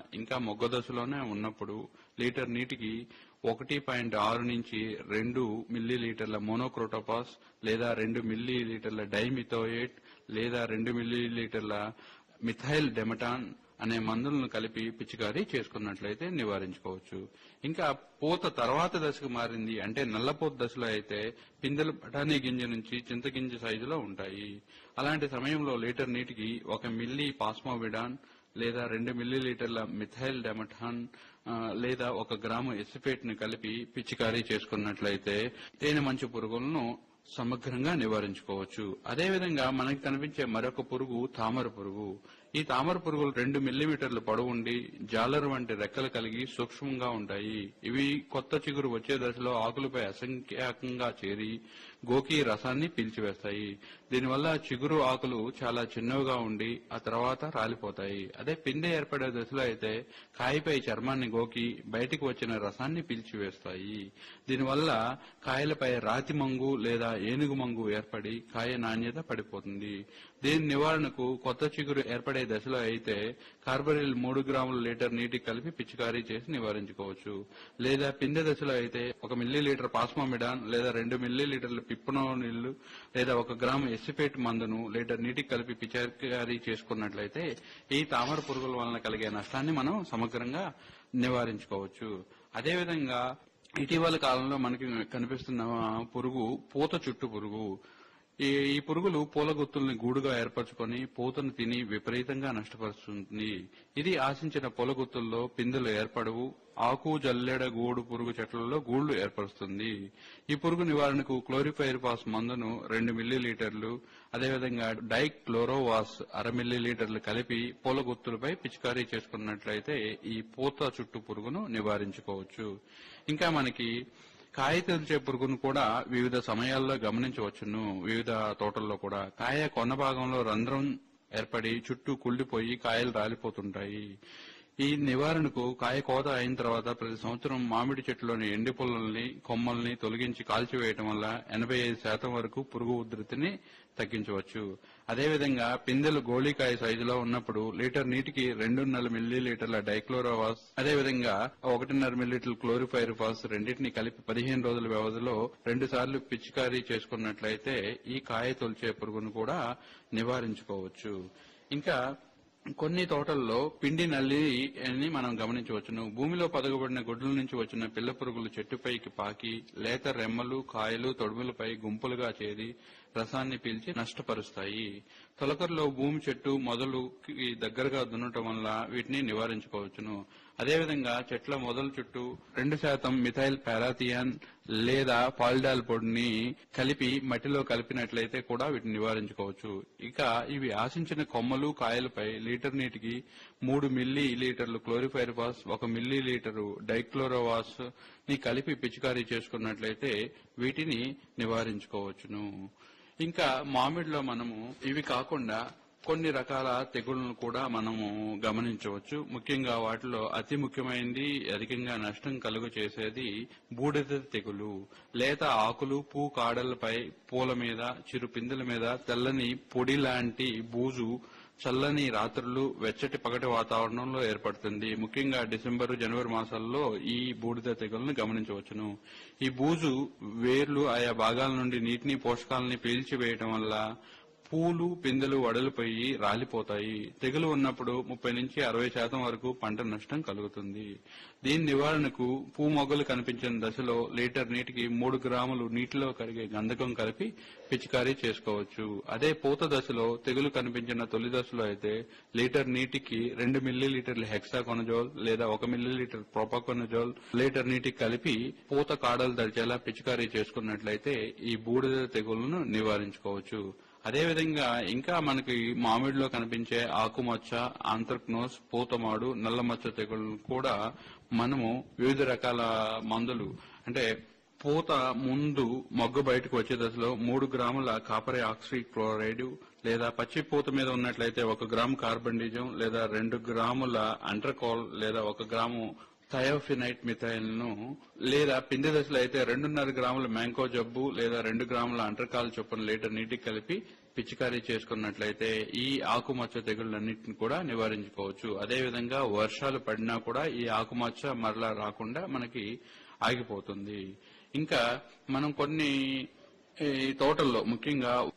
ఇంకా మొగ్గ దశలోనే ఉన్నప్పుడు లీటర్ నీటికి ఒకటి పాయింట్ ఆరు నుంచి రెండు మిల్లీ లీటర్ల మోనోక్రోటోపాస్ లేదా రెండు మిల్లీ లీటర్ల డైమిథోయేట్ లేదా రెండు మిల్లీ లీటర్ల మిథైల్ డెమటాన్ అనే మందులను కలిపి పిచికారీ చేసుకున్నట్లయితే నివారించుకోవచ్చు ఇంకా పూత తర్వాత దశకు మారింది అంటే నల్లపూత దశలో అయితే పిందెలు బఠానీ గింజ నుంచి చింతగింజ సైజులో ఉంటాయి అలాంటి సమయంలో లీటర్ నీటికి ఒక మిల్లీ పాస్మోవిడాన్ లేదా రెండు మిల్లీ లీటర్ల మిథైల్ డెమటాన్ ఆ, లేదా ఒక గ్రాము ఎసిపేట్ ని కలిపి పిచికారీ చేసుకున్నట్లయితే తేనె మంచు పురుగులను సమగ్రంగా నివారించుకోవచ్చు అదేవిధంగా మనకి కనిపించే మరొక పురుగు తామర పురుగు ఈ తామర పురుగులు రెండు మిల్లీమీటర్ల పొడవు ఉండి జాలరు వంటి రెక్కలు కలిగి సూక్ష్మంగా ఉంటాయి ఇవి కొత్త చిగురు వచ్చే దశలో ఆకులపై అసంఖ్యాకంగా చేరి గోకి రసాన్ని పీల్చివేస్తాయి దీనివల్ల చిగురు ఆకులు చాలా చిన్నవిగా ఉండి ఆ తర్వాత రాలిపోతాయి అదే పిందె ఏర్పడే దశలో అయితే కాయపై చర్మాన్ని గోకి బయటికి వచ్చిన రసాన్ని పీల్చివేస్తాయి దీనివల్ల కాయలపై రాతి మంగు లేదా ఏనుగు మంగు ఏర్పడి కాయ నాణ్యత పడిపోతుంది దీని నివారణకు కొత్త చిగురు ఏర్పడే దశలో అయితే కార్బరిల్ మూడు గ్రాముల లీటర్ నీటికి కలిపి పిచికారీ చేసి నివారించుకోవచ్చు లేదా పిందె దశలో అయితే ఒక మిల్లీ లీటర్ పాస్మోమిడాన్ లేదా రెండు మిల్లీ లీటర్ల పిప్పనో నీళ్లు లేదా ఒక గ్రాము ఎసిపేట్ మందును లీటర్ నీటికి కలిపి పిచికారీ చేసుకున్నట్లయితే ఈ తామర పురుగుల వలన కలిగే నష్టాన్ని మనం సమగ్రంగా నివారించుకోవచ్చు అదేవిధంగా ఇటీవల కాలంలో మనకి కనిపిస్తున్న పురుగు పూత చుట్టు పురుగు ఈ ఈ పురుగులు పూల గుత్తుల్ని గూడుగా ఏర్పరచుకొని పూతను తిని విపరీతంగా నష్టపరుస్తుంది ఇది ఆశించిన పూల గుత్తుల్లో పిందెలు ఏర్పడవు ఆకు జల్లెడ గూడు పురుగు చెట్లలో గూళ్లు ఏర్పరుస్తుంది ఈ పురుగు నివారణకు క్లోరిఫైర్పాస్ మందును రెండు మిల్లీ లీటర్లు అదేవిధంగా డైక్లోరోవాస్ అర మిల్లీ లీటర్లు కలిపి పూల గుత్తులపై పిచికారీ చేసుకున్నట్లయితే ఈ పూత చుట్టు పురుగును నివారించుకోవచ్చు ఇంకా మనకి కాయ తెరిచే పురుగును కూడా వివిధ సమయాల్లో గమనించవచ్చును వివిధ తోటల్లో కూడా కాయ కొన్న భాగంలో రంధ్రం ఏర్పడి చుట్టూ కుళ్ళిపోయి కాయలు రాలిపోతుంటాయి ఈ నివారణకు కాయ కోత అయిన తర్వాత ప్రతి సంవత్సరం మామిడి చెట్టులోని ఎండి పుల్లల్ని కొమ్మల్ని తొలగించి కాల్చివేయటం వల్ల ఎనభై ఐదు శాతం వరకు పురుగు ఉధృతిని తగ్గించవచ్చు అదేవిధంగా పిందెలు గోళీకాయ సైజులో ఉన్నప్పుడు లీటర్ నీటికి రెండున్నర మిల్లీ లీటర్ల డైక్లోరోవాస్ అదేవిధంగా ఒకటిన్నర మిల్లీలీటర్ క్లోరిఫైరిఫాస్ రెండింటిని కలిపి పదిహేను రోజుల వ్యవధిలో రెండు సార్లు పిచికారీ చేసుకున్నట్లయితే ఈ కాయ తొలిచే పురుగును కూడా నివారించుకోవచ్చు ఇంకా కొన్ని తోటల్లో పిండి నల్లి అని మనం గమనించవచ్చును భూమిలో పదగబడిన గుడ్ల నుంచి వచ్చిన పిల్ల పురుగులు చెట్టుపైకి పాకి లేత రెమ్మలు కాయలు తొడుములపై గుంపులుగా చేరి రసాన్ని పీల్చి నష్టపరుస్తాయి తొలకరిలో భూమి చెట్టు మొదలుకి దగ్గరగా దున్నటం వల్ల వీటిని నివారించుకోవచ్చును అదేవిధంగా చెట్ల మొదల చుట్టూ రెండు శాతం మిథైల్ పారాథియాన్ లేదా పాలిడాల్ పొడిని కలిపి మట్టిలో కలిపినట్లయితే కూడా వీటిని నివారించుకోవచ్చు ఇక ఇవి ఆశించిన కొమ్మలు కాయలపై లీటర్ నీటికి మూడు మిల్లీ లీటర్లు క్లోరిఫైర్పాస్ ఒక మిల్లీ లీటరు డైక్లోరోవాస్ ని కలిపి పిచికారీ చేసుకున్నట్లయితే వీటిని నివారించుకోవచ్చును ఇంకా మామిడిలో మనము ఇవి కాకుండా కొన్ని రకాల తెగుళ్లను కూడా మనము గమనించవచ్చు ముఖ్యంగా వాటిలో అతి ముఖ్యమైనది అధికంగా నష్టం కలుగు చేసేది బూడిద తెగులు లేత ఆకులు పూ కాడలపై పూల మీద చిరు పిందెల మీద తెల్లని పొడి లాంటి బూజు చల్లని రాత్రులు వెచ్చటి పగటి వాతావరణంలో ఏర్పడుతుంది ముఖ్యంగా డిసెంబరు జనవరి మాసాల్లో ఈ బూడిద తెగులను గమనించవచ్చును ఈ బూజు వేర్లు ఆయా భాగాల నుండి నీటిని పోషకాలని పీల్చివేయటం వల్ల పూలు పిందెలు వడలిపోయి రాలిపోతాయి తెగులు ఉన్నప్పుడు ముప్పై నుంచి అరవై శాతం వరకు పంట నష్టం కలుగుతుంది దీని నివారణకు పూ మొగ్గలు కనిపించిన దశలో లీటర్ నీటికి మూడు గ్రాములు నీటిలో కరిగే గంధకం కలిపి పిచికారీ చేసుకోవచ్చు అదే పూత దశలో తెగులు కనిపించిన తొలి దశలో అయితే లీటర్ నీటికి రెండు మిల్లీ లీటర్ల హెక్సాకొనజోల్ లేదా ఒక మిల్లీ లీటర్ ప్రోపాకొనజోల్ లీటర్ నీటికి కలిపి పూత కాడలు దడిచేలా పిచికారీ చేసుకున్నట్లయితే ఈ బూడిద తెగులను నివారించుకోవచ్చు అదేవిధంగా ఇంకా మనకి మామిడిలో కనిపించే ఆకుమచ్చ ఆంత్రక్నోస్ పూతమాడు నల్లమచ్చ తెగులను కూడా మనము వివిధ రకాల మందులు అంటే పూత ముందు మొగ్గ బయటకు వచ్చే దశలో మూడు గ్రాముల కాపర్ ఆక్సీ క్లోరైడ్ లేదా పచ్చి పూత మీద ఉన్నట్లయితే ఒక గ్రాము కార్బండిజం లేదా రెండు గ్రాముల అంట్రకోల్ లేదా ఒక గ్రాము థయోఫినైట్ మిథైల్ ను లేదా పిండి దశలో అయితే రెండున్నర గ్రాముల మ్యాంకో జబ్బు లేదా రెండు గ్రాముల అంటర్కాల్ చొప్పున లీటర్ నీటికి కలిపి పిచికారీ చేసుకున్నట్లయితే ఈ ఆకుమచ్చ తెగుళ్ళన్నింటిని కూడా నివారించుకోవచ్చు అదేవిధంగా వర్షాలు పడినా కూడా ఈ ఆకుమచ్చ మరలా రాకుండా మనకి ఆగిపోతుంది ఇంకా మనం కొన్ని ఈ తోటల్లో ముఖ్యంగా